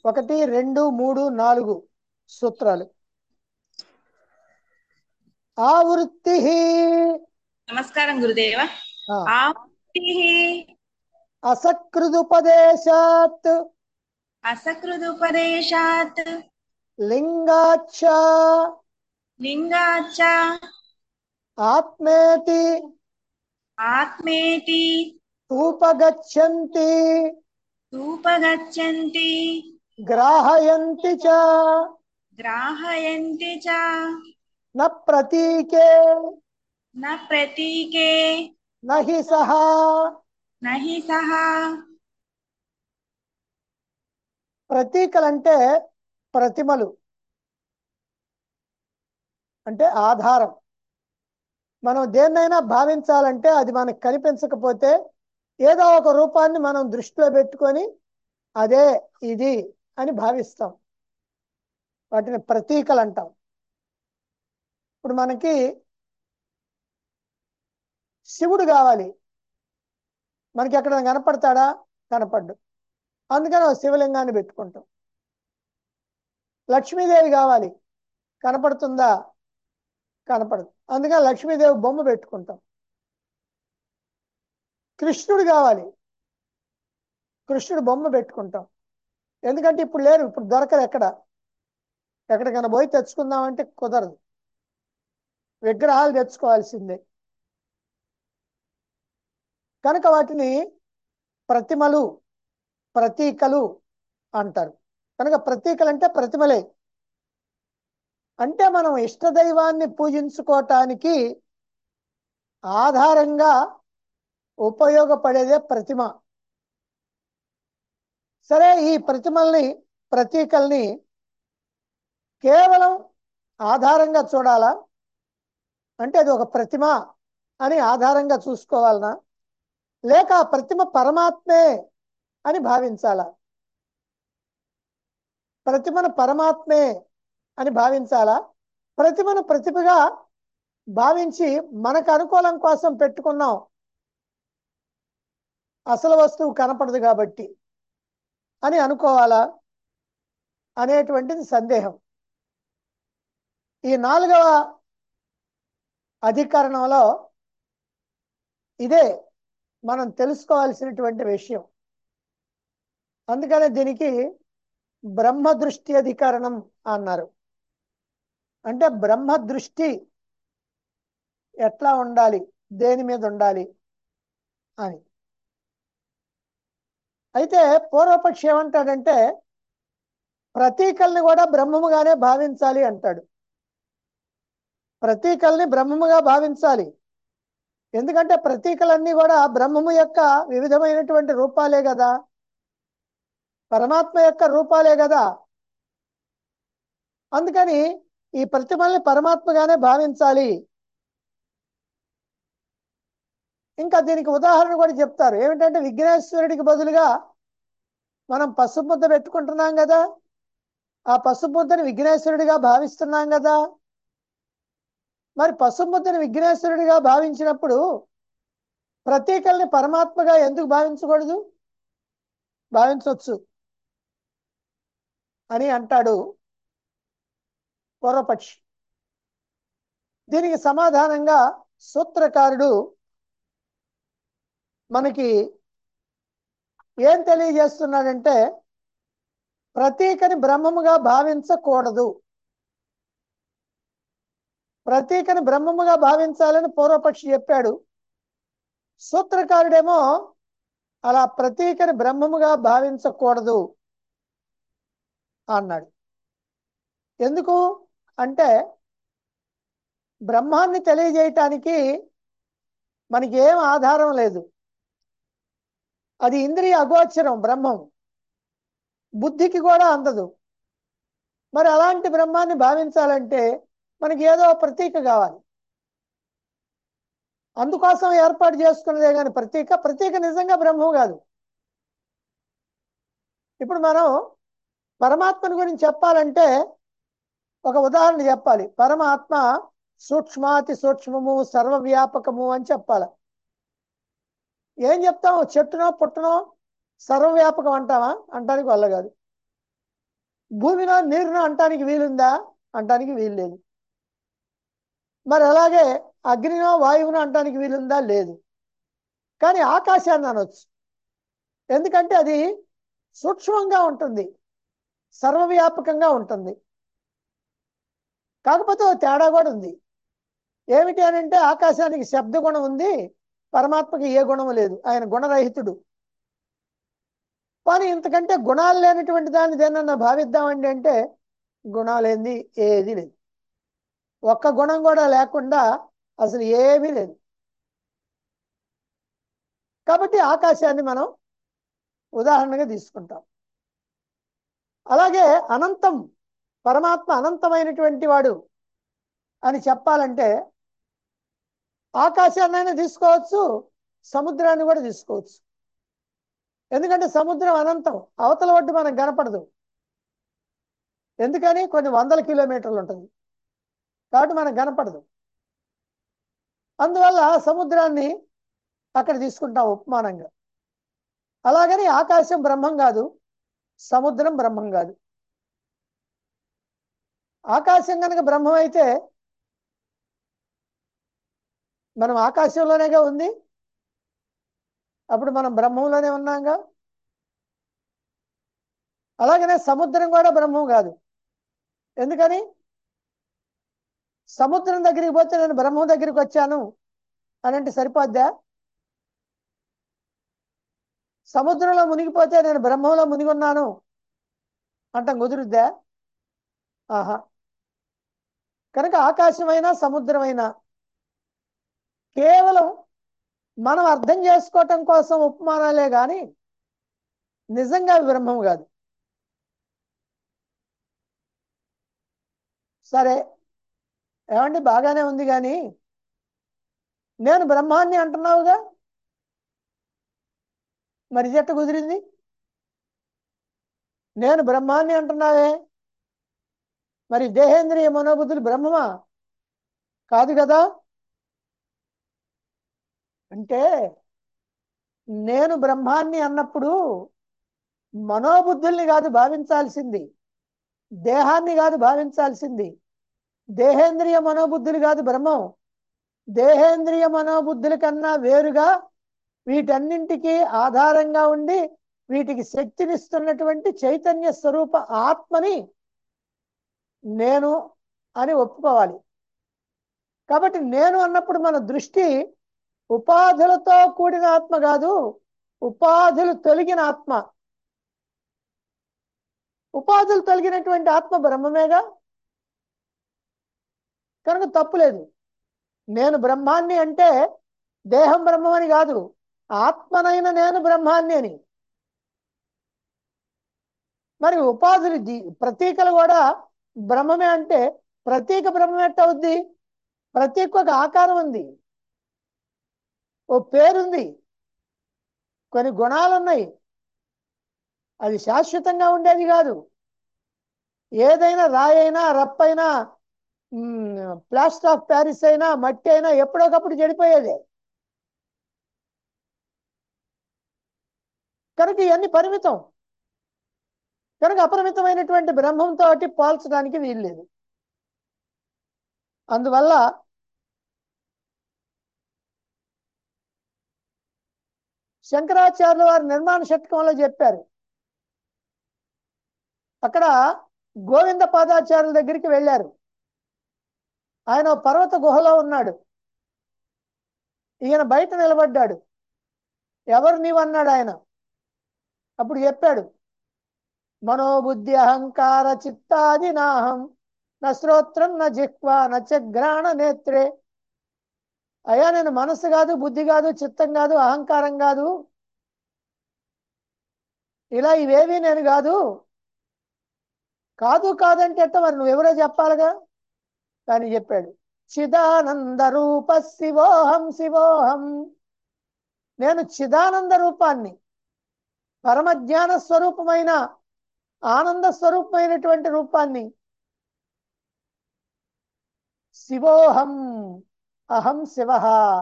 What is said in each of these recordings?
ఒకటి రెండు మూడు నాలుగు సూత్రాలు ఆవృత్తి నమస్కారం గురుదేవ ఆ, ఆవృత్తిః అసకృదుపదేశాత్ అసకృదుపదేశాత్ లింగాచ్చ లింగాచ్చ ఆత్మేతి ఆత్మేతి ఉపగచ్చంతి రూపగచ్చంతి గ్రాహయంతి చ గ్రాహయంతి చ న ప్రతీకే న ప్రతీకే నహి సహా నహి సహ ప్రతీకలంటే ప్రతిమలు అంటే ఆధారం మనం దేన్నైనా భావించాలంటే అది మనకు కనిపించకపోతే ఏదో ఒక రూపాన్ని మనం దృష్టిలో పెట్టుకొని అదే ఇది అని భావిస్తాం వాటిని ప్రతీకలు అంటాం ఇప్పుడు మనకి శివుడు కావాలి మనకి ఎక్కడ కనపడతాడా కనపడ్డు అందుకని ఒక శివలింగాన్ని పెట్టుకుంటాం లక్ష్మీదేవి కావాలి కనపడుతుందా కనపడదు అందుకని లక్ష్మీదేవి బొమ్మ పెట్టుకుంటాం కృష్ణుడు కావాలి కృష్ణుడు బొమ్మ పెట్టుకుంటాం ఎందుకంటే ఇప్పుడు లేరు ఇప్పుడు దొరకరు ఎక్కడ ఎక్కడికైనా పోయి తెచ్చుకుందామంటే కుదరదు విగ్రహాలు తెచ్చుకోవాల్సిందే కనుక వాటిని ప్రతిమలు ప్రతీకలు అంటారు కనుక ప్రతీకలు అంటే ప్రతిమలే అంటే మనం ఇష్టదైవాన్ని పూజించుకోవటానికి ఆధారంగా ఉపయోగపడేదే ప్రతిమ సరే ఈ ప్రతిమల్ని ప్రతీకల్ని కేవలం ఆధారంగా చూడాలా అంటే అది ఒక ప్రతిమ అని ఆధారంగా చూసుకోవాలనా లేక ఆ ప్రతిమ పరమాత్మే అని భావించాలా ప్రతిమను పరమాత్మే అని భావించాలా ప్రతిమను ప్రతిభగా భావించి మనకు అనుకూలం కోసం పెట్టుకున్నాం అసలు వస్తువు కనపడదు కాబట్టి అని అనుకోవాలా అనేటువంటిది సందేహం ఈ నాలుగవ అధికరణంలో ఇదే మనం తెలుసుకోవాల్సినటువంటి విషయం అందుకనే దీనికి బ్రహ్మ దృష్టి అధికరణం అన్నారు అంటే బ్రహ్మ దృష్టి ఎట్లా ఉండాలి దేని మీద ఉండాలి అని అయితే పూర్వపక్షి ఏమంటాడంటే ప్రతీకల్ని కూడా బ్రహ్మముగానే భావించాలి అంటాడు ప్రతీకల్ని బ్రహ్మముగా భావించాలి ఎందుకంటే ప్రతీకలన్నీ కూడా బ్రహ్మము యొక్క వివిధమైనటువంటి రూపాలే కదా పరమాత్మ యొక్క రూపాలే కదా అందుకని ఈ ప్రతిమల్ని పరమాత్మగానే భావించాలి ఇంకా దీనికి ఉదాహరణ కూడా చెప్తారు ఏమిటంటే విఘ్నేశ్వరుడికి బదులుగా మనం పసుపు ముద్ద పెట్టుకుంటున్నాం కదా ఆ పసుపు ముద్దని విఘ్నేశ్వరుడిగా భావిస్తున్నాం కదా మరి పసుపు ముద్దని విఘ్నేశ్వరుడిగా భావించినప్పుడు ప్రతీకల్ని పరమాత్మగా ఎందుకు భావించకూడదు భావించవచ్చు అని అంటాడు పూర్వపక్షి దీనికి సమాధానంగా సూత్రకారుడు మనకి ఏం తెలియజేస్తున్నాడంటే ప్రతీకని బ్రహ్మముగా భావించకూడదు ప్రతీకని బ్రహ్మముగా భావించాలని పూర్వపక్షి చెప్పాడు సూత్రకారుడేమో అలా ప్రతీకని బ్రహ్మముగా భావించకూడదు అన్నాడు ఎందుకు అంటే బ్రహ్మాన్ని తెలియజేయటానికి మనకి ఏం ఆధారం లేదు అది ఇంద్రియ అగోచరం బ్రహ్మం బుద్ధికి కూడా అందదు మరి అలాంటి బ్రహ్మాన్ని భావించాలంటే మనకి ఏదో ప్రతీక కావాలి అందుకోసం ఏర్పాటు చేసుకున్నదే కానీ ప్రతీక ప్రతీక నిజంగా బ్రహ్మం కాదు ఇప్పుడు మనం పరమాత్మని గురించి చెప్పాలంటే ఒక ఉదాహరణ చెప్పాలి పరమాత్మ సూక్ష్మాతి సూక్ష్మము సర్వవ్యాపకము అని చెప్పాలి ఏం చెప్తాం చెట్టునో పుట్టనో సర్వవ్యాపకం అంటావా అంటానికి వల్ల కాదు భూమిలో నీరును అంటానికి వీలుందా అంటానికి వీలు లేదు మరి అలాగే అగ్నినో వాయువును అంటానికి వీలుందా లేదు కానీ ఆకాశాన్ని అనొచ్చు ఎందుకంటే అది సూక్ష్మంగా ఉంటుంది సర్వవ్యాపకంగా ఉంటుంది కాకపోతే ఓ తేడా కూడా ఉంది ఏమిటి అని అంటే ఆకాశానికి శబ్ద గుణం ఉంది పరమాత్మకి ఏ గుణము లేదు ఆయన గుణరహితుడు కానీ ఇంతకంటే గుణాలు లేనటువంటి దాన్ని దేనన్నా భావిద్దామండి అంటే గుణాలేంది ఏది లేదు ఒక్క గుణం కూడా లేకుండా అసలు ఏమీ లేదు కాబట్టి ఆకాశాన్ని మనం ఉదాహరణగా తీసుకుంటాం అలాగే అనంతం పరమాత్మ అనంతమైనటువంటి వాడు అని చెప్పాలంటే ఆకాశాన్నైనా తీసుకోవచ్చు సముద్రాన్ని కూడా తీసుకోవచ్చు ఎందుకంటే సముద్రం అనంతం అవతల ఒడ్డు మనకు కనపడదు ఎందుకని కొన్ని వందల కిలోమీటర్లు ఉంటుంది కాబట్టి మనకు కనపడదు అందువల్ల సముద్రాన్ని అక్కడ తీసుకుంటాం ఉపమానంగా అలాగని ఆకాశం బ్రహ్మం కాదు సముద్రం బ్రహ్మం కాదు ఆకాశం కనుక బ్రహ్మం అయితే మనం ఆకాశంలోనేగా ఉంది అప్పుడు మనం బ్రహ్మంలోనే ఉన్నాంగా అలాగనే సముద్రం కూడా బ్రహ్మం కాదు ఎందుకని సముద్రం దగ్గరికి పోతే నేను బ్రహ్మం దగ్గరికి వచ్చాను అని అంటే సరిపోద్దా సముద్రంలో మునిగిపోతే నేను బ్రహ్మంలో మునిగున్నాను అంటాం కుదురుద్దా ఆహా కనుక ఆకాశమైనా సముద్రమైనా కేవలం మనం అర్థం చేసుకోవటం కోసం ఉపమానాలే కానీ నిజంగా అవి బ్రహ్మం కాదు సరే ఏమండి బాగానే ఉంది కానీ నేను బ్రహ్మాన్ని అంటున్నావుగా మరి ఇది ఎట్ట కుదిరింది నేను బ్రహ్మాన్ని అంటున్నావే మరి దేహేంద్రియ మనోబుద్ధులు బ్రహ్మమా కాదు కదా అంటే నేను బ్రహ్మాన్ని అన్నప్పుడు మనోబుద్ధుల్ని కాదు భావించాల్సింది దేహాన్ని కాదు భావించాల్సింది దేహేంద్రియ మనోబుద్ధులు కాదు బ్రహ్మం దేహేంద్రియ మనోబుద్ధుల కన్నా వేరుగా వీటన్నింటికి ఆధారంగా ఉండి వీటికి శక్తినిస్తున్నటువంటి చైతన్య స్వరూప ఆత్మని నేను అని ఒప్పుకోవాలి కాబట్టి నేను అన్నప్పుడు మన దృష్టి ఉపాధులతో కూడిన ఆత్మ కాదు ఉపాధులు తొలగిన ఆత్మ ఉపాధులు తొలగినటువంటి ఆత్మ బ్రహ్మమేగా కనుక తప్పులేదు నేను బ్రహ్మాన్ని అంటే దేహం బ్రహ్మమని కాదు ఆత్మనైన నేను బ్రహ్మాన్ని అని మరి ఉపాధులు జీ- ప్రతీకలు కూడా బ్రహ్మమే అంటే ప్రతీక బ్రహ్మం ఎట్ట అవుద్ది ప్రతీక ఒక ఆకారం ఉంది ఓ పేరుంది కొన్ని గుణాలు ఉన్నాయి అది శాశ్వతంగా ఉండేది కాదు ఏదైనా రాయి అయినా రప్పైనా ప్లాస్టర్ ఆఫ్ ప్యారిస్ అయినా మట్టి అయినా ఎప్పుడొకప్పుడు చెడిపోయేదే కనుక ఇవన్నీ పరిమితం కనుక అపరిమితమైనటువంటి బ్రహ్మంతో పోల్చడానికి వీలు లేదు అందువల్ల శంకరాచార్యుల వారు నిర్మాణ షట్కంలో చెప్పారు అక్కడ గోవింద పాదాచార్యుల దగ్గరికి వెళ్ళారు ఆయన ఓ పర్వత గుహలో ఉన్నాడు ఈయన బయట నిలబడ్డాడు ఎవరు నీవన్నాడు ఆయన అప్పుడు చెప్పాడు మనోబుద్ధి అహంకార చిత్తాది నాహం నా శ్రోత్రం నా జిహ్వ నచగ్రాణ నేత్రే అయ్యా నేను మనసు కాదు బుద్ధి కాదు చిత్తం కాదు అహంకారం కాదు ఇలా ఇవేవి నేను కాదు కాదు కాదంటే ఎట్ట మరి నువ్వెవరో చెప్పాలిగా కానీ చెప్పాడు చిదానంద రూప శివోహం శివోహం నేను చిదానంద రూపాన్ని పరమజ్ఞాన స్వరూపమైన ఆనంద స్వరూపమైనటువంటి రూపాన్ని శివోహం అహం శివ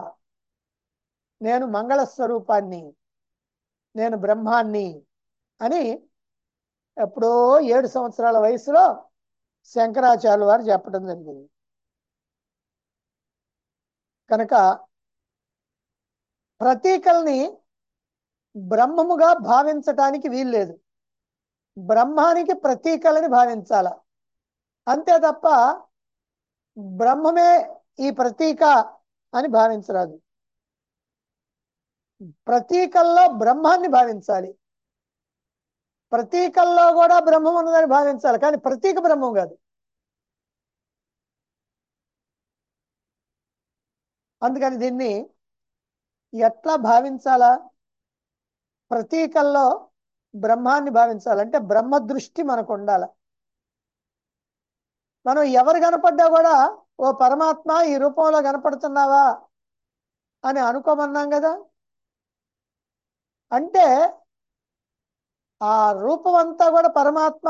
నేను మంగళ స్వరూపాన్ని నేను బ్రహ్మాన్ని అని ఎప్పుడో ఏడు సంవత్సరాల వయసులో శంకరాచార్యుల వారు చెప్పడం జరిగింది కనుక ప్రతీకల్ని బ్రహ్మముగా భావించటానికి వీల్లేదు బ్రహ్మానికి ప్రతీకలని భావించాల అంతే తప్ప బ్రహ్మమే ఈ ప్రతీక అని భావించరాదు ప్రతీకల్లో బ్రహ్మాన్ని భావించాలి ప్రతీకల్లో కూడా బ్రహ్మం ఉన్నదని భావించాలి కానీ ప్రతీక బ్రహ్మం కాదు అందుకని దీన్ని ఎట్లా భావించాలా ప్రతీకల్లో బ్రహ్మాన్ని భావించాలంటే బ్రహ్మ దృష్టి మనకు ఉండాలి మనం ఎవరు కనపడ్డా కూడా ఓ పరమాత్మ ఈ రూపంలో కనపడుతున్నావా అని అనుకోమన్నాం కదా అంటే ఆ రూపం అంతా కూడా పరమాత్మ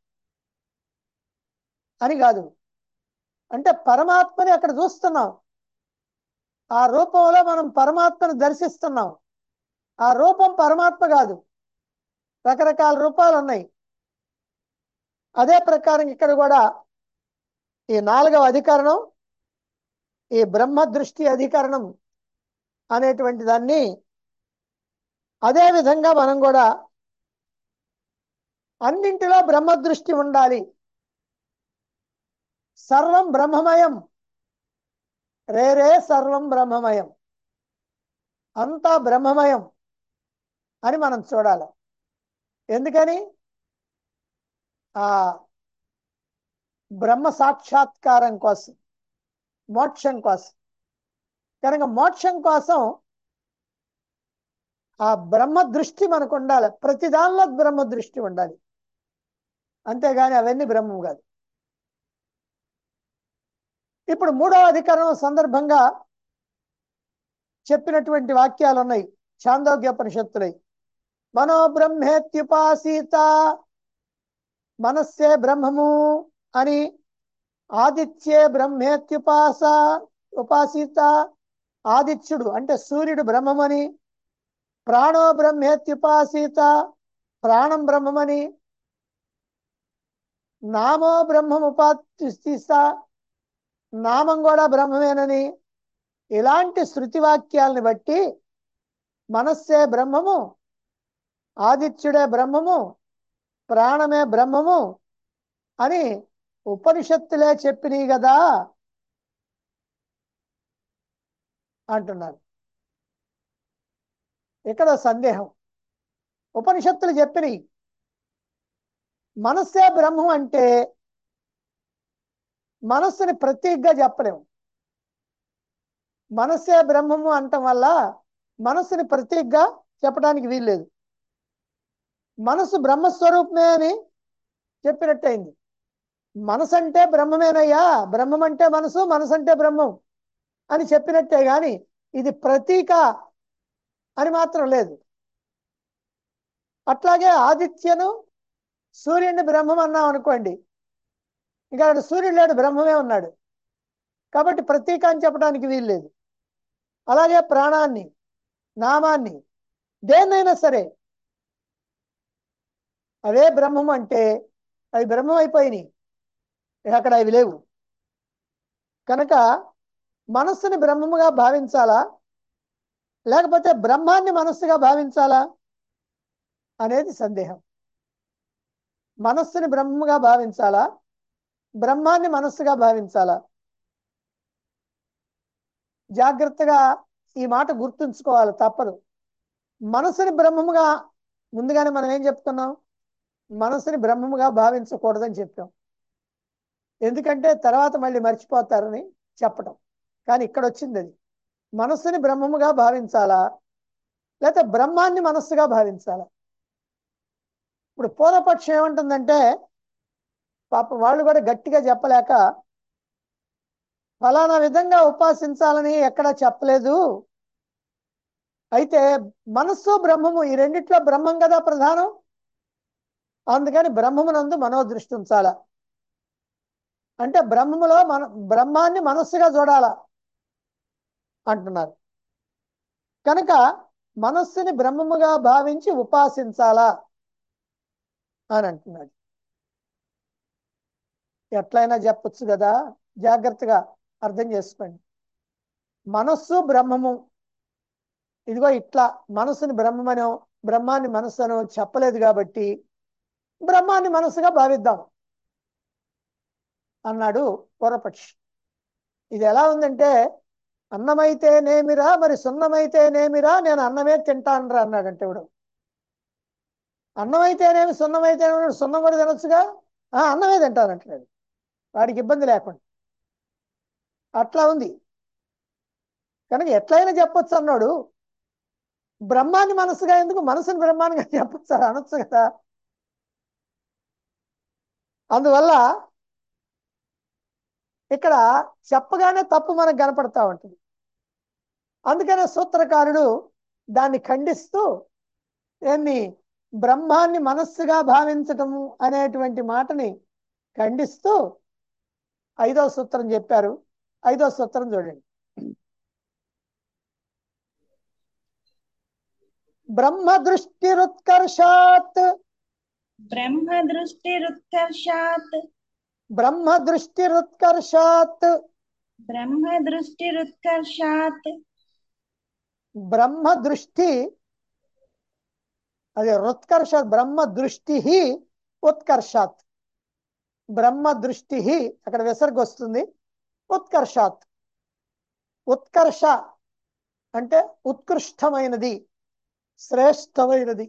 అని కాదు అంటే పరమాత్మని అక్కడ చూస్తున్నాం ఆ రూపంలో మనం పరమాత్మను దర్శిస్తున్నాం ఆ రూపం పరమాత్మ కాదు రకరకాల రూపాలు ఉన్నాయి అదే ప్రకారం ఇక్కడ కూడా ఈ నాలుగవ అధికరణం ఈ బ్రహ్మ దృష్టి అధికరణం అనేటువంటి దాన్ని అదే విధంగా మనం కూడా అన్నింటిలో బ్రహ్మ దృష్టి ఉండాలి సర్వం బ్రహ్మమయం రేరే సర్వం బ్రహ్మమయం అంతా బ్రహ్మమయం అని మనం చూడాలి ఎందుకని ఆ బ్రహ్మ సాక్షాత్కారం కోసం మోక్షం కోసం కనుక మోక్షం కోసం ఆ బ్రహ్మ దృష్టి మనకు ఉండాలి ప్రతి దానిలో బ్రహ్మ దృష్టి ఉండాలి అంతేగాని అవన్నీ బ్రహ్మం కాదు ఇప్పుడు మూడవ అధికరణం సందర్భంగా చెప్పినటువంటి వాక్యాలు ఉన్నాయి చాందోగ్యోపనిషత్తులై మనో బ్రహ్మేత్యుపాసీత మనస్సే బ్రహ్మము అని ఆదిత్యే బ్రహ్మేత్యుపాస ఉపాసీత ఆదిత్యుడు అంటే సూర్యుడు బ్రహ్మమని ప్రాణో బ్రహ్మేత్యుపాసీత ప్రాణం బ్రహ్మమని నామో బ్రహ్మముపాసీత నామం కూడా బ్రహ్మమేనని ఇలాంటి శృతి వాక్యాలని బట్టి మనస్సే బ్రహ్మము ఆదిత్యుడే బ్రహ్మము ప్రాణమే బ్రహ్మము అని ఉపనిషత్తులే చెప్పినాయి కదా అంటున్నారు ఇక్కడ సందేహం ఉపనిషత్తులు చెప్పినాయి మనస్సే బ్రహ్మం అంటే మనస్సుని ప్రతీకగా చెప్పలేము మనస్సే బ్రహ్మము అంటం వల్ల మనస్సుని ప్రతీకగా చెప్పడానికి వీల్లేదు మనసు బ్రహ్మస్వరూపమే అని చెప్పినట్టయింది మనసు అంటే బ్రహ్మమేనయ్యా బ్రహ్మం అంటే మనసు మనసు అంటే బ్రహ్మం అని చెప్పినట్టే గాని ఇది ప్రతీక అని మాత్రం లేదు అట్లాగే ఆదిత్యను సూర్యుడిని బ్రహ్మం అన్నాం అనుకోండి ఇంకా అక్కడ సూర్యుడు లేడు బ్రహ్మమే ఉన్నాడు కాబట్టి ప్రతీక అని చెప్పడానికి వీల్లేదు అలాగే ప్రాణాన్ని నామాన్ని దేన్నైనా సరే అవే బ్రహ్మం అంటే అవి బ్రహ్మం అయిపోయినాయి ఇక అక్కడ అవి లేవు కనుక మనస్సుని బ్రహ్మముగా భావించాలా లేకపోతే బ్రహ్మాన్ని మనస్సుగా భావించాలా అనేది సందేహం మనస్సుని బ్రహ్మగా భావించాలా బ్రహ్మాన్ని మనస్సుగా భావించాలా జాగ్రత్తగా ఈ మాట గుర్తుంచుకోవాలి తప్పదు మనసుని బ్రహ్మముగా ముందుగానే మనం ఏం చెప్తున్నాం మనసుని బ్రహ్మముగా భావించకూడదని చెప్పాం ఎందుకంటే తర్వాత మళ్ళీ మర్చిపోతారని చెప్పటం కానీ ఇక్కడ వచ్చింది అది మనస్సుని బ్రహ్మముగా భావించాలా లేకపోతే బ్రహ్మాన్ని మనస్సుగా భావించాలా ఇప్పుడు పూర్వపక్షం ఏమంటుందంటే పాపం వాళ్ళు కూడా గట్టిగా చెప్పలేక ఫలానా విధంగా ఉపాసించాలని ఎక్కడా చెప్పలేదు అయితే మనస్సు బ్రహ్మము ఈ రెండిట్లో బ్రహ్మం కదా ప్రధానం అందుకని బ్రహ్మమునందు మనోదృష్టి ఉంచాల అంటే బ్రహ్మములో మన బ్రహ్మాన్ని మనస్సుగా చూడాల అంటున్నారు కనుక మనస్సుని బ్రహ్మముగా భావించి ఉపాసించాలా అని అంటున్నాడు ఎట్లయినా చెప్పొచ్చు కదా జాగ్రత్తగా అర్థం చేసుకోండి మనస్సు బ్రహ్మము ఇదిగో ఇట్లా మనసుని బ్రహ్మమనో బ్రహ్మాన్ని మనస్సు అనో చెప్పలేదు కాబట్టి బ్రహ్మాన్ని మనసుగా భావిద్దాం అన్నాడు పూర్వపక్షి ఇది ఎలా ఉందంటే అన్నమైతే నేమిరా మరి సున్నమైతే నేమిరా నేను అన్నమే తింటానరా అన్నాడంటే ఇప్పుడు అన్నమైతేనేమి సున్నమైతే సున్నం కూడా తినొచ్చుగా "ఆ, అన్నమే తింటానంటున్నాడు వాడికి ఇబ్బంది లేకుండా అట్లా ఉంది కనుక ఎట్లయినా చెప్పొచ్చు అన్నాడు బ్రహ్మాన్ని మనసుగా ఎందుకు మనసుని బ్రహ్మానిగా చెప్పొచ్చు అని అనొచ్చు కదా అందువల్ల ఇక్కడ చెప్పగానే తప్పు మనకు కనపడతా ఉంటుంది అందుకనే సూత్రకారుడు దాన్ని ఖండిస్తూ దాన్ని బ్రహ్మాన్ని మనస్సుగా భావించటము అనేటువంటి మాటని ఖండిస్తూ ఐదో సూత్రం చెప్పారు ఐదో సూత్రం చూడండి బ్రహ్మ దృష్టిరుత్కర్షాత్ బ్రహ్మ దృష్టిరుత్కర్షాత్ బ్రహ్మ దృష్టిరుత్కర్షాత్ బ్రహ్మ దృష్టిరుత్కర్షాత్ బ్రహ్మ దృష్టి అదే ఉత్కర్ష బ్రహ్మ దృష్టి ఉత్కర్షాత్ బ్రహ్మ దృష్టి అక్కడ విసర్గ వస్తుంది ఉత్కర్షాత్ ఉత్కర్ష అంటే ఉత్కృష్టమైనది శ్రేష్టమైనది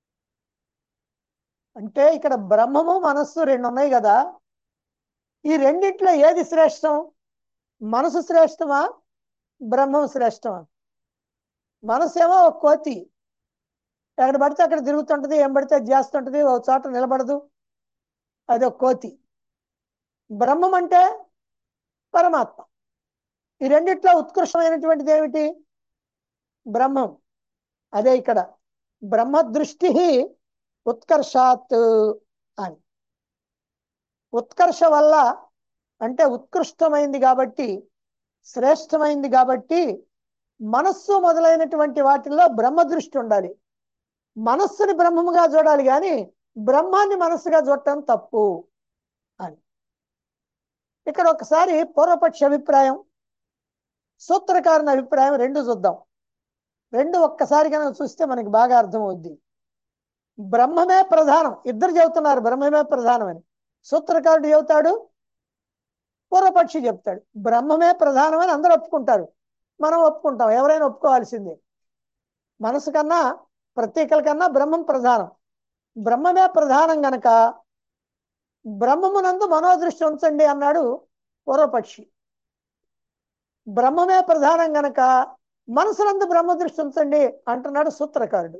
అంటే ఇక్కడ బ్రహ్మము మనస్సు రెండు ఉన్నాయి కదా ఈ రెండిట్లో ఏది శ్రేష్టం మనసు శ్రేష్టమా బ్రహ్మం శ్రేష్టమా మనసు ఏమో ఒక కోతి ఎక్కడ పడితే అక్కడ తిరుగుతుంటది ఏం పడితే అది చేస్తుంటది ఒక చోట నిలబడదు అది ఒక కోతి బ్రహ్మం అంటే పరమాత్మ ఈ రెండిట్లో ఉత్కృష్టమైనటువంటిది ఏమిటి బ్రహ్మం అదే ఇక్కడ బ్రహ్మ దృష్టి ఉత్కర్షాత్ అని ఉత్కర్ష వల్ల అంటే ఉత్కృష్టమైంది కాబట్టి శ్రేష్టమైంది కాబట్టి మనస్సు మొదలైనటువంటి వాటిల్లో బ్రహ్మ దృష్టి ఉండాలి మనస్సుని బ్రహ్మముగా చూడాలి కానీ బ్రహ్మాన్ని మనస్సుగా చూడటం తప్పు అని ఇక్కడ ఒకసారి పూర్వపక్ష అభిప్రాయం సూత్రకారుని అభిప్రాయం రెండు చూద్దాం రెండు ఒక్కసారి కనుక చూస్తే మనకి బాగా అర్థమవుద్ది బ్రహ్మమే ప్రధానం ఇద్దరు చెబుతున్నారు బ్రహ్మమే ప్రధానం అని సూత్రకారుడు చెబుతాడు పూర్వపక్షి చెప్తాడు బ్రహ్మమే ప్రధానం అని అందరూ ఒప్పుకుంటారు మనం ఒప్పుకుంటాం ఎవరైనా ఒప్పుకోవాల్సిందే మనసు కన్నా ప్రతీకల కన్నా బ్రహ్మం ప్రధానం బ్రహ్మమే ప్రధానం గనక బ్రహ్మమునందు మనోదృష్టి ఉంచండి అన్నాడు పూర్వపక్షి బ్రహ్మమే ప్రధానం గనక మనసునందు బ్రహ్మ దృష్టి ఉంచండి అంటున్నాడు సూత్రకారుడు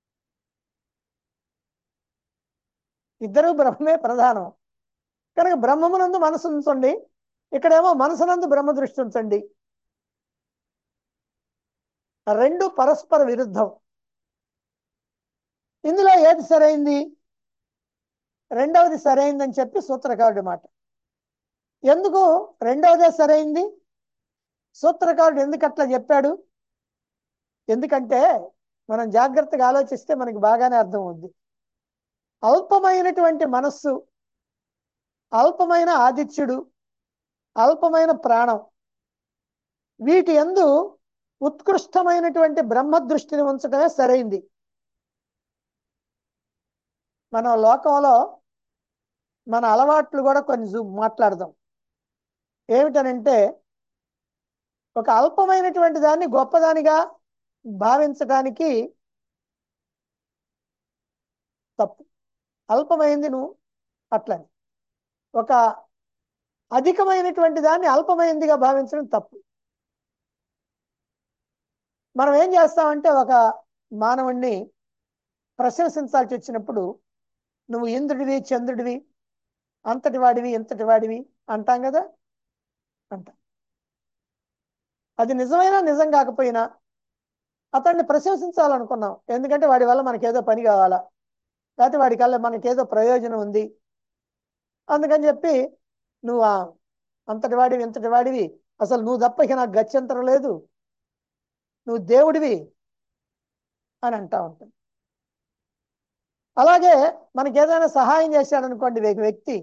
ఇద్దరు బ్రహ్మమే ప్రధానం కనుక బ్రహ్మమునందు మనసు ఉంచండి ఇక్కడేమో మనసునందు బ్రహ్మ దృష్టి ఉంచండి రెండు పరస్పర విరుద్ధం ఇందులో ఏది సరైంది రెండవది సరైందని చెప్పి సూత్రకారుడి మాట ఎందుకు రెండవదే సరైంది సూత్రకారుడు ఎందుకు అట్లా చెప్పాడు ఎందుకంటే మనం జాగ్రత్తగా ఆలోచిస్తే మనకి బాగానే అర్థం అవుద్ది అల్పమైనటువంటి మనస్సు అల్పమైన ఆదిత్యుడు అల్పమైన ప్రాణం వీటి ఎందు ఉత్కృష్టమైనటువంటి బ్రహ్మ దృష్టిని ఉంచడమే సరైంది మన లోకంలో మన అలవాట్లు కూడా కొన్ని చూ మాట్లాడదాం ఏమిటనంటే ఒక అల్పమైనటువంటి దాన్ని గొప్పదానిగా భావించడానికి తప్పు అల్పమైంది నువ్వు అట్లని ఒక అధికమైనటువంటి దాన్ని అల్పమైందిగా భావించడం తప్పు మనం ఏం చేస్తామంటే ఒక మానవుణ్ణి ప్రశంసించాల్సి వచ్చినప్పుడు నువ్వు ఇంద్రుడివి చంద్రుడివి అంతటి వాడివి ఇంతటి వాడివి అంటాం కదా అంటాం అది నిజమైనా నిజం కాకపోయినా అతన్ని ప్రశంసించాలనుకున్నాం ఎందుకంటే వాడి వల్ల మనకేదో పని కావాలా లేకపోతే వాడి కల్లా మనకేదో ప్రయోజనం ఉంది అందుకని చెప్పి నువ్వు ఆ అంతటి వాడివి ఇంతటి వాడివి అసలు నువ్వు తప్ప ఇక నాకు గత్యంతరం లేదు నువ్వు దేవుడివి అని అంటా ఉంటాం అలాగే మనకి ఏదైనా సహాయం చేశాడు అనుకోండి ఒక వ్యక్తి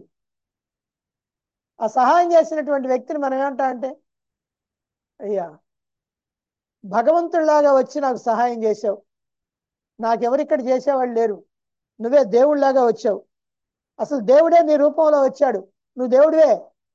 ఆ సహాయం చేసినటువంటి వ్యక్తిని మనం ఏమంటామంటే అయ్యా భగవంతుడిలాగా వచ్చి నాకు సహాయం చేసావు నాకెవరిక్కడ చేసేవాళ్ళు లేరు నువ్వే దేవుడిలాగా వచ్చావు అసలు దేవుడే నీ రూపంలో వచ్చాడు నువ్వు దేవుడివే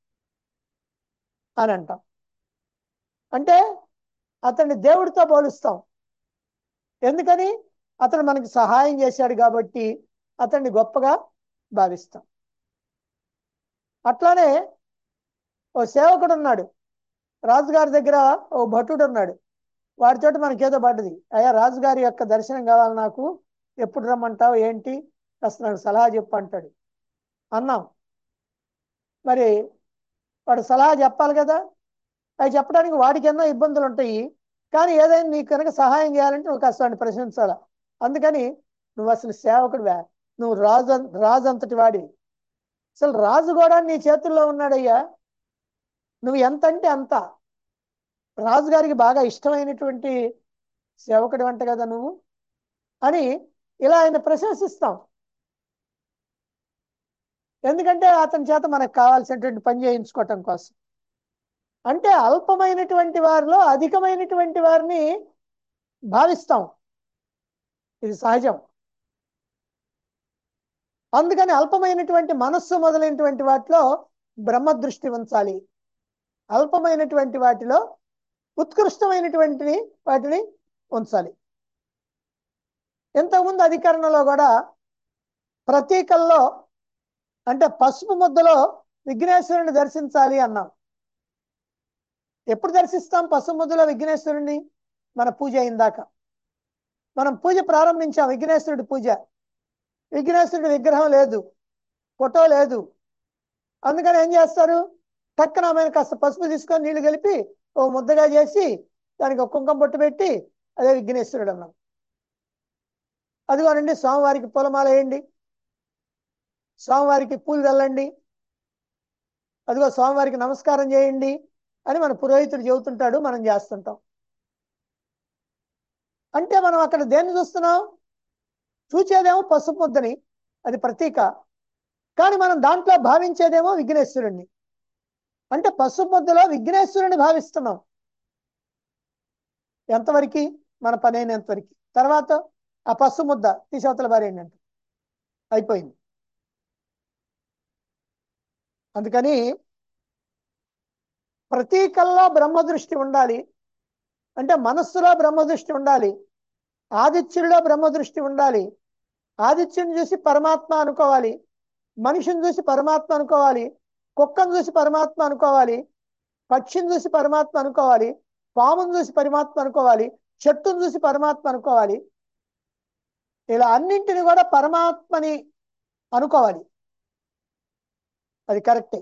అని అంటాం అంటే అతన్ని దేవుడితో పోలుస్తాం ఎందుకని అతను మనకి సహాయం చేశాడు కాబట్టి అతన్ని గొప్పగా భావిస్తాం అట్లానే ఓ సేవకుడు ఉన్నాడు రాజుగారి దగ్గర ఓ భటుడు ఉన్నాడు వాడితోటి మనకేదో పడ్డది అయ్యా రాజుగారి యొక్క దర్శనం కావాలి నాకు ఎప్పుడు రమ్మంటావు ఏంటి కాస్త నాకు సలహా చెప్పు అంటాడు అన్నాం మరి వాడు సలహా చెప్పాలి కదా అవి చెప్పడానికి వాడికి ఎన్నో ఇబ్బందులు ఉంటాయి కానీ ఏదైనా నీకు కనుక సహాయం చేయాలంటే నువ్వు కాస్త వాడిని ప్రశంసాల అందుకని నువ్వు అసలు సేవకుడివా నువ్వు రాజు అన్- రాజు అంతటి వాడివి అసలు రాజు కూడా నీ చేతుల్లో ఉన్నాడయ్యా నువ్వు ఎంత అంటే అంత రాజుగారికి బాగా ఇష్టమైనటువంటి సేవకుడు అంట కదా నువ్వు అని ఇలా ఆయన ప్రశంసిస్తాం ఎందుకంటే అతని చేత మనకు కావాల్సినటువంటి పని చేయించుకోవటం కోసం అంటే అల్పమైనటువంటి వారిలో అధికమైనటువంటి వారిని భావిస్తాం ఇది సహజం అందుకని అల్పమైనటువంటి మనస్సు మొదలైనటువంటి వాటిలో బ్రహ్మ దృష్టి ఉంచాలి అల్పమైనటువంటి వాటిలో ఉత్కృష్టమైనటువంటి వాటిని ఉంచాలి ఇంతకుముందు అధికరణలో కూడా ప్రతీకల్లో అంటే పసుపు ముద్దలో విఘ్నేశ్వరుని దర్శించాలి అన్నాం ఎప్పుడు దర్శిస్తాం పసుపు ముద్దలో విఘ్నేశ్వరుణ్ణి మన పూజ అయిందాక మనం పూజ ప్రారంభించాం విఘ్నేశ్వరుడి పూజ విఘ్నేశ్వరుడి విగ్రహం లేదు ఫోటో లేదు అందుకని ఏం చేస్తారు టక్కన ఆమెను కాస్త పసుపు తీసుకొని నీళ్లు కలిపి ఓ ముద్దగా చేసి దానికి ఒక కుంకం బొట్టు పెట్టి అదే విఘ్నేశ్వరుడు అన్నాం అదిగోనండి స్వామివారికి పూలమాల వేయండి స్వామివారికి పూలు చల్లండి అదిగో స్వామివారికి నమస్కారం చేయండి అని మన పురోహితుడు చెబుతుంటాడు మనం చేస్తుంటాం అంటే మనం అక్కడ దేన్ని చూస్తున్నాం చూచేదేమో పసుపు ముద్దని అది ప్రతీక కానీ మనం దాంట్లో భావించేదేమో విఘ్నేశ్వరుణ్ణి అంటే పసుపు ముద్దలో విఘ్నేశ్వరుని భావిస్తున్నాం ఎంతవరకు మన పని అయినంతవరకు తర్వాత ఆ పసుపు ముద్ద తీసవతల భార్య ఏంటంటే అయిపోయింది అందుకని ప్రతీకల్లో బ్రహ్మదృష్టి ఉండాలి అంటే మనస్సులో బ్రహ్మదృష్టి ఉండాలి ఆదిత్యుడిలో బ్రహ్మదృష్టి ఉండాలి ఆదిత్యుని చూసి పరమాత్మ అనుకోవాలి మనిషిని చూసి పరమాత్మ అనుకోవాలి కుక్కను చూసి పరమాత్మ అనుకోవాలి పక్షిని చూసి పరమాత్మ అనుకోవాలి పామును చూసి పరమాత్మ అనుకోవాలి చెట్టును చూసి పరమాత్మ అనుకోవాలి ఇలా అన్నింటిని కూడా పరమాత్మని అనుకోవాలి అది కరెక్టే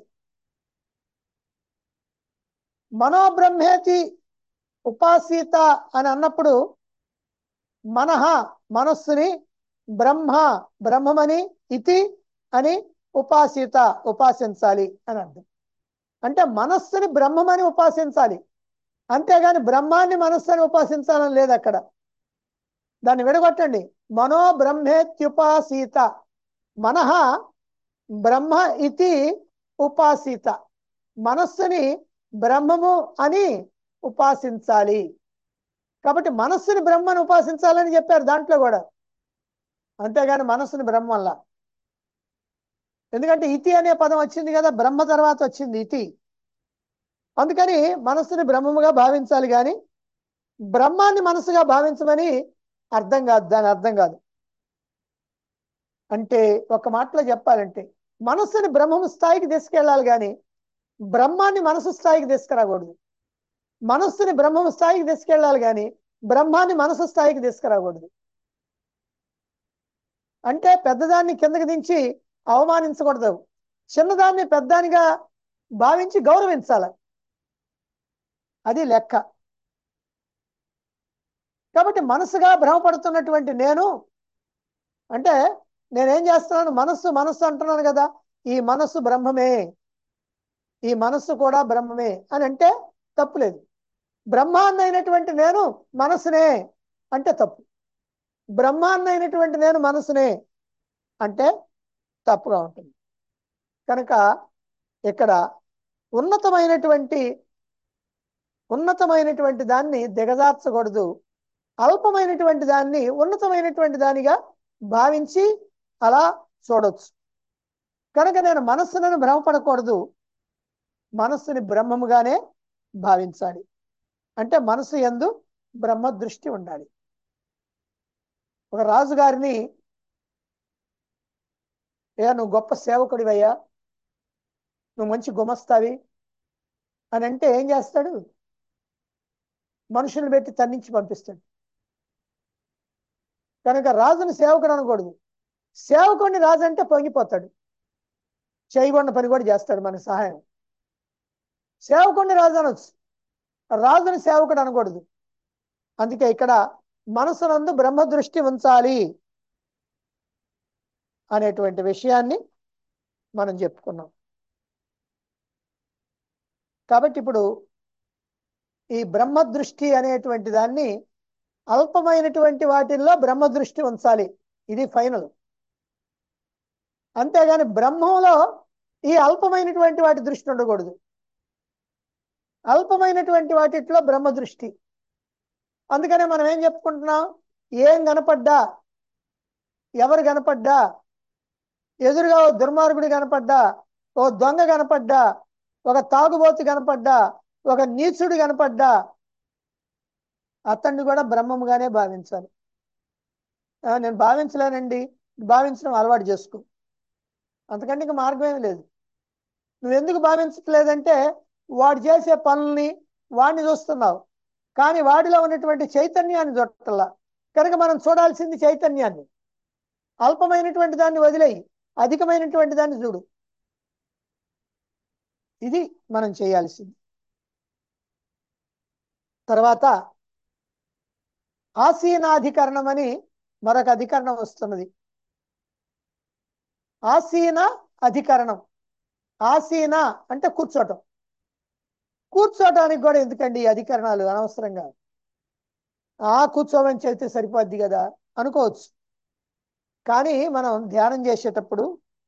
మనోబ్రహ్మేతి ఉపాసీత అని అన్నప్పుడు మనహ మనస్సుని బ్రహ్మ బ్రహ్మమని ఇతి అని ఉపాసీత ఉపాసించాలి అని అర్థం అంటే మనస్సుని బ్రహ్మమని ఉపాసించాలి అంతేగాని బ్రహ్మాన్ని మనస్సుని ఉపాసించాలని లేదు అక్కడ దాన్ని విడగొట్టండి మనో బ్రహ్మేత్యుపాసీత మనహ బ్రహ్మ ఇతి ఉపాసీత మనస్సుని బ్రహ్మము అని ఉపాసించాలి కాబట్టి మనస్సుని బ్రహ్మను ఉపాసించాలని చెప్పారు దాంట్లో కూడా అంతేగాని మనస్సుని బ్రహ్మ వల్ల ఎందుకంటే ఇతి అనే పదం వచ్చింది కదా బ్రహ్మ తర్వాత వచ్చింది ఇతి అందుకని మనస్సుని బ్రహ్మముగా భావించాలి కానీ బ్రహ్మాన్ని మనసుగా భావించమని అర్థం కాదు దాని అర్థం కాదు అంటే ఒక మాటలో చెప్పాలంటే మనస్సుని బ్రహ్మము స్థాయికి తీసుకెళ్ళాలి కానీ బ్రహ్మాన్ని మనసు స్థాయికి తీసుకురాకూడదు మనస్సుని బ్రహ్మము స్థాయికి తీసుకెళ్ళాలి కానీ బ్రహ్మాన్ని మనసు స్థాయికి తీసుకురాకూడదు అంటే పెద్దదాన్ని కిందకి దించి అవమానించకూడదు చిన్నదాన్ని పెద్దానిగా భావించి గౌరవించాలి అది లెక్క కాబట్టి మనసుగా భ్రమపడుతున్నటువంటి నేను అంటే నేనేం చేస్తున్నాను మనస్సు మనస్సు అంటున్నాను కదా ఈ మనస్సు బ్రహ్మమే ఈ మనస్సు కూడా బ్రహ్మమే అని అంటే తప్పులేదు బ్రహ్మాన్ని అయినటువంటి నేను మనసునే అంటే తప్పు బ్రహ్మాన్ని అయినటువంటి నేను మనసునే అంటే తప్పుగా ఉంటుంది కనుక ఇక్కడ ఉన్నతమైనటువంటి ఉన్నతమైనటువంటి దాన్ని దిగజార్చకూడదు అల్పమైనటువంటి దాన్ని ఉన్నతమైనటువంటి దానిగా భావించి అలా చూడొచ్చు కనుక నేను మనస్సులను భ్రమపడకూడదు మనస్సుని బ్రహ్మముగానే భావించాలి అంటే మనసు ఎందు బ్రహ్మ దృష్టి ఉండాలి ఒక రాజుగారిని ఏ నువ్వు గొప్ప సేవకుడివయ్యా నువ్వు మంచి గుమస్తావి అని అంటే ఏం చేస్తాడు మనుషులు పెట్టి తన్నించి పంపిస్తాడు కనుక రాజుని సేవకుడు అనకూడదు సేవకుడిని రాజు అంటే పొంగిపోతాడు చేయకుండా పని కూడా చేస్తాడు మనకు సహాయం సేవకుడిని రాజు అనొచ్చు రాజుని సేవకుడు అనకూడదు అందుకే ఇక్కడ మనసునందు బ్రహ్మ దృష్టి ఉంచాలి అనేటువంటి విషయాన్ని మనం చెప్పుకున్నాం కాబట్టి ఇప్పుడు ఈ బ్రహ్మ దృష్టి అనేటువంటి దాన్ని అల్పమైనటువంటి వాటిల్లో బ్రహ్మ దృష్టి ఉంచాలి ఇది ఫైనల్ అంతేగాని బ్రహ్మంలో ఈ అల్పమైనటువంటి వాటి దృష్టి ఉండకూడదు అల్పమైనటువంటి వాటిట్లో బ్రహ్మ దృష్టి అందుకనే మనం ఏం చెప్పుకుంటున్నాం ఏం కనపడ్డా ఎవరు కనపడ్డా ఎదురుగా ఓ దుర్మార్గుడు కనపడ్డా ఓ దొంగ కనపడ్డా ఒక తాగుబోతు కనపడ్డా ఒక నీచుడు కనపడ్డా అతన్ని కూడా బ్రహ్మముగానే భావించాలి ఆ, నేను భావించలేనండి భావించడం అలవాటు చేసుకో అంతకంటే ఇంకా మార్గం ఏమీ లేదు నువ్వు ఎందుకు భావించట్లేదంటే వాడు చేసే పనుల్ని వాడిని చూస్తున్నావు కానీ వాడిలో ఉన్నటువంటి చైతన్యాన్ని చూడటల్లా కనుక మనం చూడాల్సింది చైతన్యాన్ని అల్పమైనటువంటి దాన్ని వదిలేయి అధికమైనటువంటి దాన్ని చూడు ఇది మనం చేయాల్సింది తర్వాత ఆసీనాధికరణం అని మరొక అధికరణం వస్తున్నది ఆసీన అధికరణం ఆసీన అంటే కూర్చోటం కూర్చోటానికి కూడా ఎందుకండి ఈ అధికరణాలు అనవసరంగా ఆ కూర్చోమని చెబితే సరిపోద్ది కదా అనుకోవచ్చు కానీ మనం ధ్యానం చేసేటప్పుడు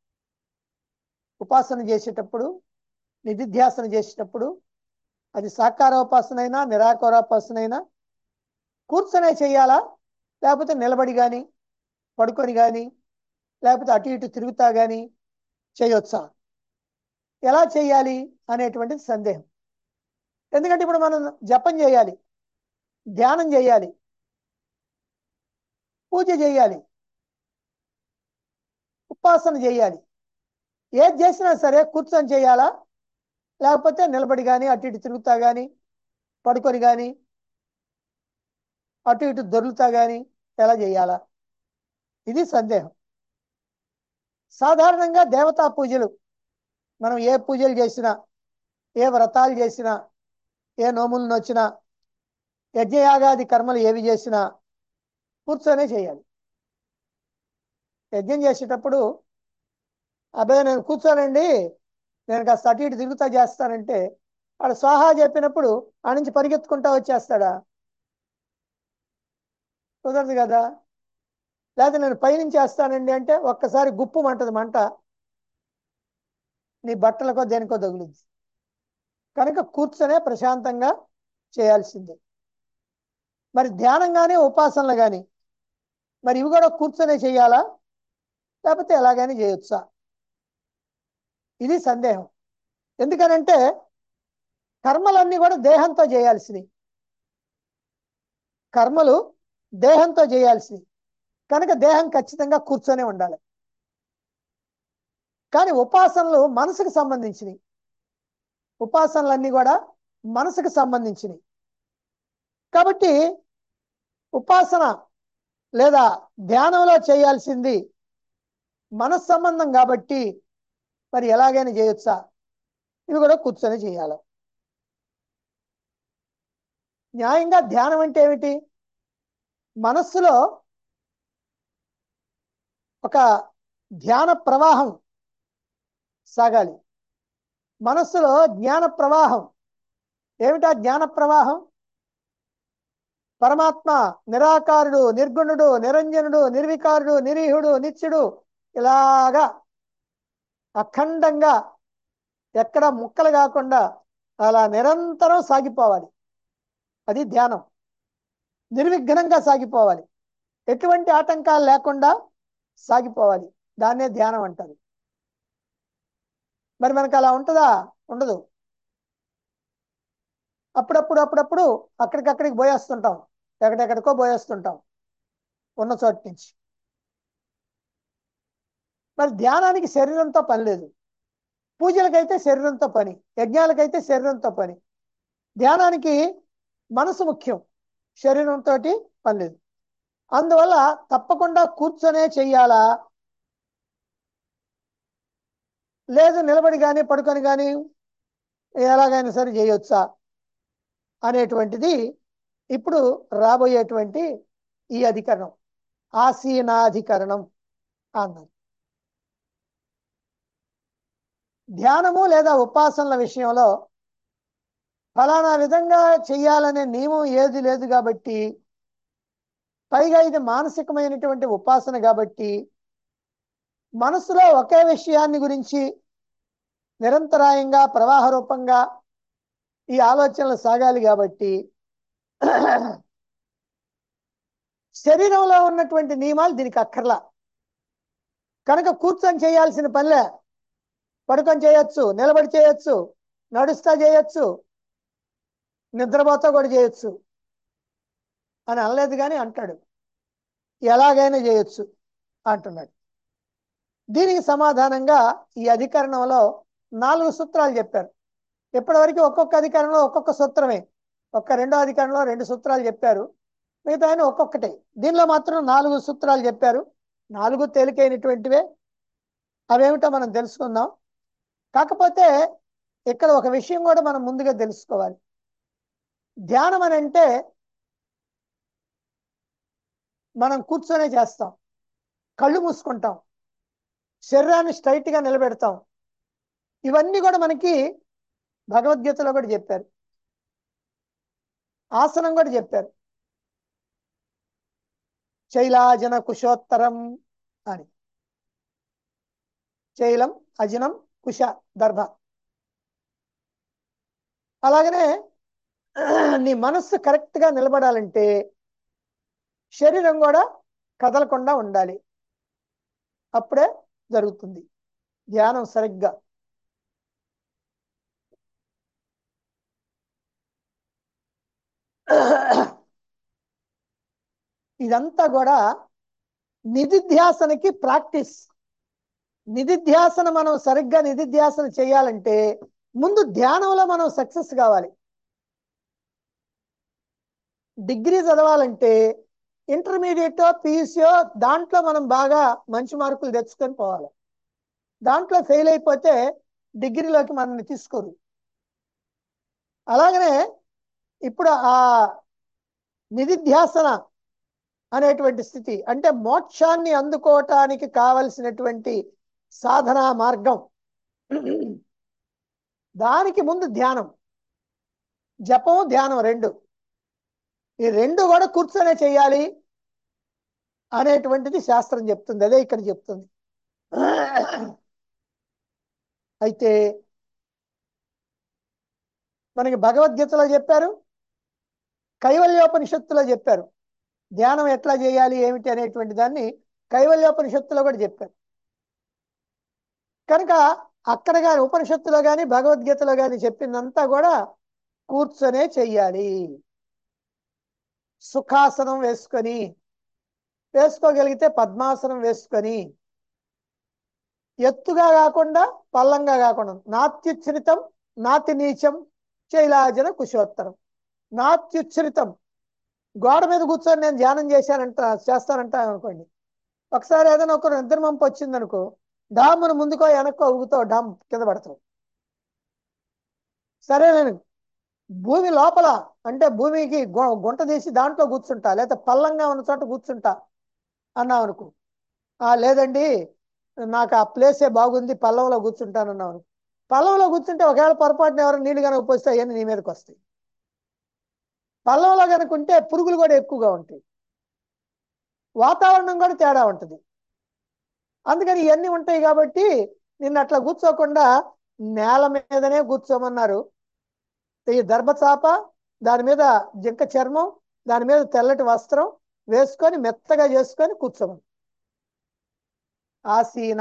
ఉపాసన చేసేటప్పుడు నిధిధ్యాసన చేసేటప్పుడు అది సాకారోపాసన అయినా నిరాకారోపాసన అయినా కూర్చొనే చేయాలా లేకపోతే నిలబడి కానీ పడుకొని కానీ లేకపోతే అటు ఇటు తిరుగుతా కానీ చేయొచ్చా ఎలా చేయాలి అనేటువంటిది సందేహం ఎందుకంటే ఇప్పుడు మనం జపం చేయాలి ధ్యానం చేయాలి పూజ చేయాలి ఉపాసన చేయాలి ఏది చేసినా సరే కూర్చొని చేయాలా లేకపోతే నిలబడి కానీ అటు ఇటు తిరుగుతా కానీ పడుకొని కానీ అటు ఇటు దొర్లుతా కానీ ఎలా చేయాలా ఇది సందేహం సాధారణంగా దేవతా పూజలు మనం ఏ పూజలు చేసినా ఏ వ్రతాలు చేసినా ఏ నోములను వచ్చినా యజ్ఞయాగాది కర్మలు ఏవి చేసినా కూర్చొనే చేయాలి యజ్ఞం చేసేటప్పుడు అబ్బాయి నేను కూర్చోనండి నేను కాస్త అటు ఇటు తిరుగుతా చేస్తానంటే వాడు స్వాహా చెప్పినప్పుడు ఆ నుంచి పరిగెత్తుకుంటా వచ్చేస్తాడా కుదరదు కదా లేకపోతే నేను పైనుంచి వేస్తానండి అంటే ఒక్కసారి గుప్పు మంటది మంట నీ బట్టలకో దేనికో తగులుద్ది కనుక కూర్చొనే ప్రశాంతంగా చేయాల్సిందే మరి ధ్యానం కానీ ఉపాసనలు కానీ మరి ఇవి కూడా కూర్చొనే చేయాలా లేకపోతే ఎలాగైనా చేయొచ్చా ఇది సందేహం ఎందుకనంటే కర్మలన్నీ కూడా దేహంతో చేయాల్సినవి కర్మలు దేహంతో చేయాల్సినవి కనుక దేహం ఖచ్చితంగా కూర్చొనే ఉండాలి కానీ ఉపాసనలు మనసుకు సంబంధించినవి ఉపాసనలన్నీ కూడా మనసుకు సంబంధించినవి కాబట్టి ఉపాసన లేదా ధ్యానంలో చేయాల్సింది మనస్ సంబంధం కాబట్టి మరి ఎలాగైనా చేయొచ్చా ఇవి కూడా కూర్చొని చేయాలి న్యాయంగా ధ్యానం అంటే ఏమిటి మనస్సులో ఒక ధ్యాన ప్రవాహం సాగాలి మనస్సులో జ్ఞాన ప్రవాహం ఏమిటా జ్ఞాన ప్రవాహం పరమాత్మ నిరాకారుడు నిర్గుణుడు నిరంజనుడు నిర్వికారుడు నిరీహుడు నిత్యుడు ఇలాగా అఖండంగా ఎక్కడ ముక్కలు కాకుండా అలా నిరంతరం సాగిపోవాలి అది ధ్యానం నిర్విఘ్నంగా సాగిపోవాలి ఎటువంటి ఆటంకాలు లేకుండా సాగిపోవాలి దాన్నే ధ్యానం అంటారు మరి మనకు అలా ఉంటుందా ఉండదు అప్పుడప్పుడు అప్పుడప్పుడు అక్కడికక్కడికి పోయేస్తుంటాం ఎక్కడెక్కడికో పోయేస్తుంటాం ఉన్న చోటు నుంచి మరి ధ్యానానికి శరీరంతో పని లేదు పూజలకైతే శరీరంతో పని యజ్ఞాలకైతే శరీరంతో పని ధ్యానానికి మనసు ముఖ్యం శరీరంతో పని లేదు అందువల్ల తప్పకుండా కూర్చొనే చెయ్యాలా లేదు నిలబడి కానీ పడుకొని కానీ ఎలాగైనా సరే చేయొచ్చా అనేటువంటిది ఇప్పుడు రాబోయేటువంటి ఈ అధికరణం ఆసీనాధికరణం అన్నారు ధ్యానము లేదా ఉపాసనల విషయంలో ఫలానా విధంగా చెయ్యాలనే నియమం ఏది లేదు కాబట్టి పైగా ఇది మానసికమైనటువంటి ఉపాసన కాబట్టి మనసులో ఒకే విషయాన్ని గురించి నిరంతరాయంగా ప్రవాహ రూపంగా ఈ ఆలోచనలు సాగాలి కాబట్టి శరీరంలో ఉన్నటువంటి నియమాలు దీనికి అక్కర్లా కనుక కూర్చొని చేయాల్సిన పనిలే పడుకొని చేయొచ్చు నిలబడి చేయొచ్చు నడుస్తా చేయొచ్చు నిద్రపోతా కూడా చేయొచ్చు అని అనలేదు కానీ అంటాడు ఎలాగైనా చేయొచ్చు అంటున్నాడు దీనికి సమాధానంగా ఈ అధికరణంలో నాలుగు సూత్రాలు చెప్పారు ఇప్పటివరకు ఒక్కొక్క అధికరణంలో ఒక్కొక్క సూత్రమే ఒక్క రెండో అధికరణంలో రెండు సూత్రాలు చెప్పారు మిగతా ఆయన ఒక్కొక్కటే దీనిలో మాత్రం నాలుగు సూత్రాలు చెప్పారు నాలుగు తేలికైనటువంటివే అవేమిటో మనం తెలుసుకుందాం కాకపోతే ఇక్కడ ఒక విషయం కూడా మనం ముందుగా తెలుసుకోవాలి ధ్యానం అని అంటే మనం కూర్చొనే చేస్తాం కళ్ళు మూసుకుంటాం శరీరాన్ని స్ట్రైట్గా నిలబెడతాం ఇవన్నీ కూడా మనకి భగవద్గీతలో కూడా చెప్పారు ఆసనం కూడా చెప్పారు శైలాజన కుశోత్తరం అని శైలం అజనం కుశ దర్భ అలాగనే నీ మనస్సు కరెక్ట్గా నిలబడాలంటే శరీరం కూడా కదలకుండా ఉండాలి అప్పుడే జరుగుతుంది ధ్యానం సరిగ్గా ఇదంతా కూడా నిధిధ్యాసనకి ప్రాక్టీస్ నిధిధ్యాసన మనం సరిగ్గా నిధిధ్యాసన చేయాలంటే ముందు ధ్యానంలో మనం సక్సెస్ కావాలి డిగ్రీ చదవాలంటే ఇంటర్మీడియట్ పీయూసీఓ దాంట్లో మనం బాగా మంచి మార్కులు తెచ్చుకొని పోవాలి దాంట్లో ఫెయిల్ అయిపోతే డిగ్రీలోకి మనల్ని తీసుకోరు అలాగనే ఇప్పుడు ఆ నిధిధ్యాసన అనేటువంటి స్థితి అంటే మోక్షాన్ని అందుకోవటానికి కావలసినటువంటి సాధనా మార్గం దానికి ముందు ధ్యానం జపం ధ్యానం రెండు ఈ రెండు కూడా కూర్చొనే చేయాలి అనేటువంటిది శాస్త్రం చెప్తుంది అదే ఇక్కడ చెప్తుంది అయితే మనకి భగవద్గీతలో చెప్పారు కైవల్యోపనిషత్తులో చెప్పారు ధ్యానం ఎట్లా చేయాలి ఏమిటి అనేటువంటి దాన్ని కైవల్యోపనిషత్తులో కూడా చెప్పారు కనుక అక్కడ కానీ ఉపనిషత్తులో కానీ భగవద్గీతలో కానీ చెప్పిందంతా కూడా కూర్చొనే చెయ్యాలి సుఖాసనం వేసుకొని వేసుకోగలిగితే పద్మాసనం వేసుకొని ఎత్తుగా కాకుండా పల్లంగా కాకుండా నాత్యుచ్ఛ్రితం నాతి నీచం శైలాజన కుశోత్తరం నాత్యుచ్ఛ్రితం గోడ మీద కూర్చొని నేను ధ్యానం చేశానంట చేస్తానంట అనుకోండి ఒకసారి ఏదైనా ఒక నిద్ర మంపు వచ్చింది అనుకో డామ్ను ముందుకో వెనక్కో ఊగుతావు డామ్ కింద పడతావు సరే నేను భూమి లోపల అంటే భూమికి గు- గుంట తీసి దాంట్లో కూర్చుంటా లేదా పల్లంగా ఉన్న చోట కూర్చుంటా అన్నావు అనుకో ఆ లేదండి నాకు ఆ ప్లేసే బాగుంది పల్లంలో కూర్చుంటాను అన్నావు పల్లంలో కూర్చుంటే ఒకవేళ పొరపాటున ఎవరు నీళ్లు కనుక పోస్తే అవన్నీ నీ మీదకి వస్తాయి పల్లంలో కనుక ఉంటే పురుగులు కూడా ఎక్కువగా ఉంటాయి వాతావరణం కూడా తేడా ఉంటుంది అందుకని ఇవన్నీ ఉంటాయి కాబట్టి నిన్ను అట్లా కూర్చోకుండా నేల మీదనే కూర్చోమన్నారు ఈ దర్భచాప దాని మీద జింక చర్మం దాని మీద తెల్లటి వస్త్రం వేసుకొని మెత్తగా చేసుకొని కూర్చోమని ఆసీన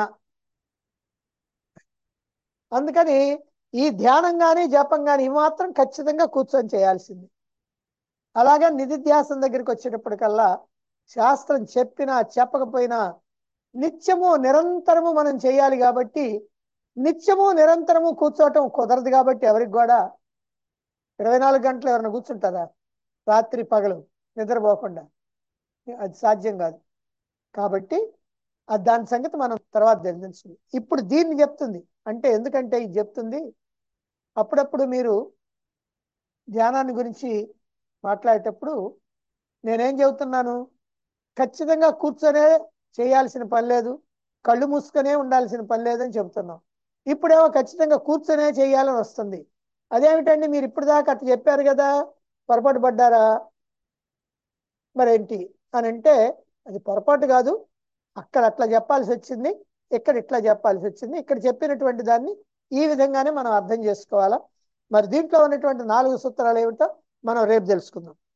అందుకని ఈ ధ్యానం కానీ జపం కానీ ఇవి మాత్రం ఖచ్చితంగా కూర్చొని చేయాల్సింది అలాగే నిధిధ్యాసం దగ్గరికి వచ్చేటప్పటికల్లా శాస్త్రం చెప్పినా చెప్పకపోయినా నిత్యము నిరంతరము మనం చేయాలి కాబట్టి నిత్యము నిరంతరము కూర్చోవటం కుదరదు కాబట్టి ఎవరికి కూడా ఇరవై నాలుగు గంటలు ఎవరైనా కూర్చుంటారా రాత్రి పగలు నిద్రపోకుండా అది సాధ్యం కాదు కాబట్టి అది దాని సంగతి మనం తర్వాత తెలుసు ఇప్పుడు దీన్ని చెప్తుంది అంటే ఎందుకంటే ఇది చెప్తుంది అప్పుడప్పుడు మీరు ధ్యానాన్ని గురించి మాట్లాడేటప్పుడు నేనేం చెబుతున్నాను ఖచ్చితంగా కూర్చొనే చేయాల్సిన పని లేదు కళ్ళు మూసుకొనే ఉండాల్సిన పని లేదని చెబుతున్నాం ఇప్పుడేమో ఖచ్చితంగా కూర్చొనే చేయాలని వస్తుంది అదేమిటండి మీరు ఇప్పుడు దాకా అట్లా చెప్పారు కదా పొరపాటు పడ్డారా మరేంటి అని అంటే అది పొరపాటు కాదు అక్కడ అట్లా చెప్పాల్సి వచ్చింది ఇక్కడ ఇట్లా చెప్పాల్సి వచ్చింది ఇక్కడ చెప్పినటువంటి దాన్ని ఈ విధంగానే మనం అర్థం చేసుకోవాలా మరి దీంట్లో ఉన్నటువంటి నాలుగు సూత్రాలు ఏమిటో మనం రేపు తెలుసుకుందాం